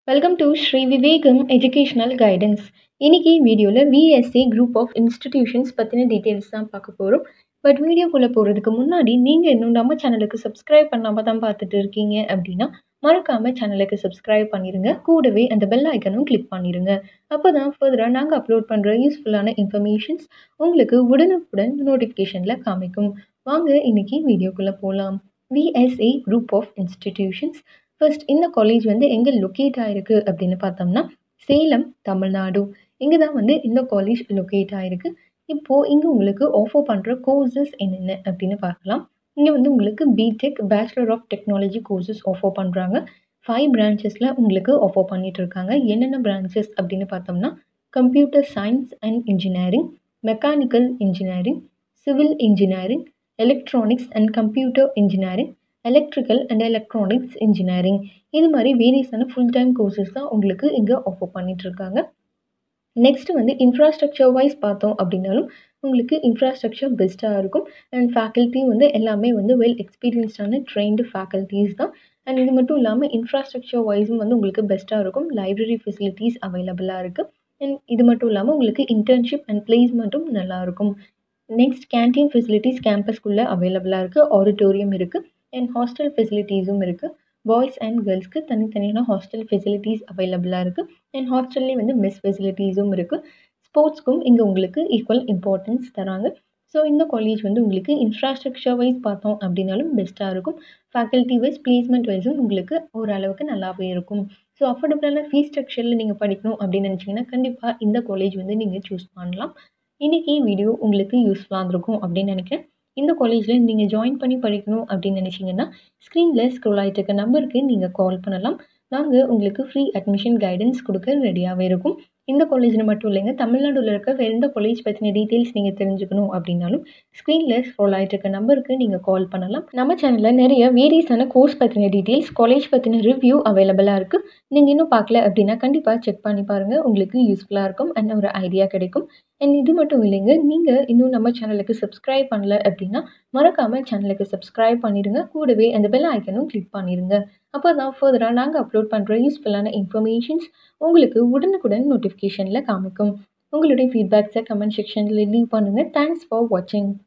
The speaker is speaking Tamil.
welcome to Shri Vivekam educational guidance இன்னைக்கு வீடியோவில் விஎஸ்சி குரூப் ஆஃப் இன்ஸ்டிடியூஷன்ஸ் பற்றின டீட்டெயில்ஸ் தான் பார்க்க போகிறோம் பட் வீடியோக்குள்ளே போகிறதுக்கு முன்னாடி நீங்கள் இன்னும் நம்ம சேனலுக்கு சப்ஸ்கிரைப் பண்ணாமல் தான் பார்த்துட்டு இருக்கீங்க அப்படின்னா மறக்காமல் சேனலுக்கு சப்ஸ்கிரைப் பண்ணிடுங்க கூடவே அந்த பெல் ஐக்கனும் கிளிக் பண்ணிடுங்க அப்போ தான் ஃபர்தராக நாங்கள் அப்லோட் பண்ணுற யூஸ்ஃபுல்லான இன்ஃபர்மேஷன்ஸ் உங்களுக்கு உடனுக்குடன் நோட்டிஃபிகேஷனில் காமிக்கும் வாங்க இன்னைக்கு வீடியோக்குள்ளே போகலாம் VSA group of institutions first இந்த காலேஜ் வந்து எங்கே லொக்கேட் ஆகிருக்கு அப்படின்னு பார்த்தோம்னா சேலம் தமிழ்நாடு இங்கே தான் வந்து இந்த காலேஜ் லொக்கேட் ஆகிருக்கு இப்போது இங்கே உங்களுக்கு ஆஃபர் பண்ணுற கோர்சஸ் என்னென்ன அப்படின்னு பார்க்கலாம் இங்கே வந்து உங்களுக்கு BTech bachelor of technology courses offer பண்ணுறாங்க ஃபைவ் பிரான்ச்சஸில் உங்களுக்கு ஆஃபர் பண்ணிட்டு இருக்காங்க என்னென்ன பிரான்ச்சஸ் அப்படின்னு பார்த்தோம்னா computer science and engineering mechanical engineering civil engineering electronics and computer engineering electrical and electronics engineering இது மாதிரி வேரியஸான ஃபுல் டைம் கோர்சஸ் தான் உங்களுக்கு இங்கே ஆஃபர் பண்ணிகிட்ருக்காங்க நெக்ஸ்ட் வந்து இன்ஃப்ராஸ்ட்ரக்சர் வைஸ் பார்த்தோம் அப்படின்னாலும் உங்களுக்கு இன்ஃப்ராஸ்ட்ரக்சர் பெஸ்ட்டாக இருக்கும் அண்ட் ஃபேக்கல்ட்டி வந்து எல்லாமே வந்து வெல் எக்ஸ்பீரியன்ஸ்டான ட்ரெயின்டு ஃபேக்கல்ட்டிஸ் தான் அண்ட் இது மட்டும் இல்லாமல் இன்ஃப்ராஸ்ட்ரக்சர் வைஸும் வந்து உங்களுக்கு பெஸ்ட்டாக இருக்கும் லைப்ரரி ஃபெசிலிட்டிஸ் அவைலபிளாக இருக்குது அண்ட் இது மட்டும் இல்லாமல் உங்களுக்கு இன்டர்ன்ஷிப் அண்ட் பிளேஸ்மெண்ட்டும் நல்லாயிருக்கும் நெக்ஸ்ட் கேன்டீன் ஃபெசிலிட்டிஸ் கேம்பஸ்க்குள்ளே அவைலபிளாக இருக்குது ஆடிட்டோரியம் இருக்குது அண்ட் ஹாஸ்டல் ஃபெசிலிட்டிஸும் இருக்குது பாய்ஸ் அண்ட் கேர்ள்ஸ்க்கு தனித்தனியான ஹாஸ்டல் ஃபெசிலிட்டிஸ் அவைலபிளாக இருக்குது அண்ட் ஹாஸ்டல்லே வந்து மெஸ் ஃபெசிலிட்டிஸும் இருக்குது ஸ்போர்ட்ஸ்க்கும் இங்கே உங்களுக்கு ஈக்குவல் இம்பார்ட்டன்ஸ் தராங்க ஸோ இந்த காலேஜ் வந்து உங்களுக்கு இன்ஃப்ராஸ்ட்ரக்சர் வைஸ் பார்த்தோம் அப்படின்னாலும் பெஸ்ட்டாக இருக்கும் ஃபேக்கல்ட்டி வைஸ் பிளேஸ்மெண்ட் வைஸும் உங்களுக்கு ஓரளவுக்கு நல்லாவே இருக்கும் ஸோ அஃபோர்டபுளான ஃபீஸ் ஸ்ட்ரக்சரில் நீங்கள் படிக்கணும் அப்படின்னு நினச்சிங்கன்னா கண்டிப்பாக இந்த காலேஜ் வந்து நீங்கள் சூஸ் பண்ணலாம் இன்றைக்கி வீடியோ உங்களுக்கு யூஸ்ஃபுல்லாக இருந்திருக்கும் அப்படின்னு நினைக்கிறேன் இந்த காலேஜில் நீங்கள் ஜாயின் பண்ணி படிக்கணும் அப்படின்னு நினச்சிங்கன்னா ஸ்க்ரீனில் ஸ்க்ரோல் ஆகிட்டு இருக்க நம்பருக்கு நீங்கள் கால் பண்ணலாம் நாங்கள் உங்களுக்கு ஃப்ரீ அட்மிஷன் கைடன்ஸ் கொடுக்க ரெடியாகவே இருக்கும் இந்த காலேஜில் மட்டும் இல்லைங்க தமிழ்நாடுல இருக்க வேறு எந்த காலேஜ் பற்றின டீட்டெயில்ஸ் நீங்கள் தெரிஞ்சுக்கணும் அப்படின்னாலும் ஸ்க்ரீனில் ஸ்க்ரோல் ஆகிட்டு இருக்க நம்பருக்கு நீங்கள் கால் பண்ணலாம் நம்ம சேனலில் நிறைய வேரியஸான கோர்ஸ் பற்றின டீட்டெயில்ஸ் காலேஜ் பற்றின ரிவ்யூ அவைலபிளாக இருக்குது நீங்கள் இன்னும் பார்க்கல அப்படின்னா கண்டிப்பாக செக் பண்ணி பாருங்கள் உங்களுக்கு யூஸ்ஃபுல்லாக இருக்கும் அண்ட் ஒரு ஐடியா கிடைக்கும் அண்ட் இது மட்டும் இல்லைங்க நீங்கள் இன்னும் நம்ம சேனலுக்கு சப்ஸ்கிரைப் பண்ணல அப்படின்னா மறக்காமல் சேனலுக்கு சப்ஸ்கிரைப் பண்ணிடுங்க கூடவே அந்த பெல் ஐக்கனும் கிளிக் பண்ணிடுங்க அப்போ தான் ஃபர்தராக நாங்கள் அப்லோட் பண்ணுற யூஸ்ஃபுல்லான இன்ஃபர்மேஷன்ஸ் உங்களுக்கு உடனுக்குடன் நோட்டிஃபிகேஷனில் காமிக்கும் உங்களுடைய ஃபீட்பேக்ஸை கமெண்ட் செக்ஷனில் லீவ் பண்ணுங்கள் தேங்க்ஸ் ஃபார் வாட்சிங்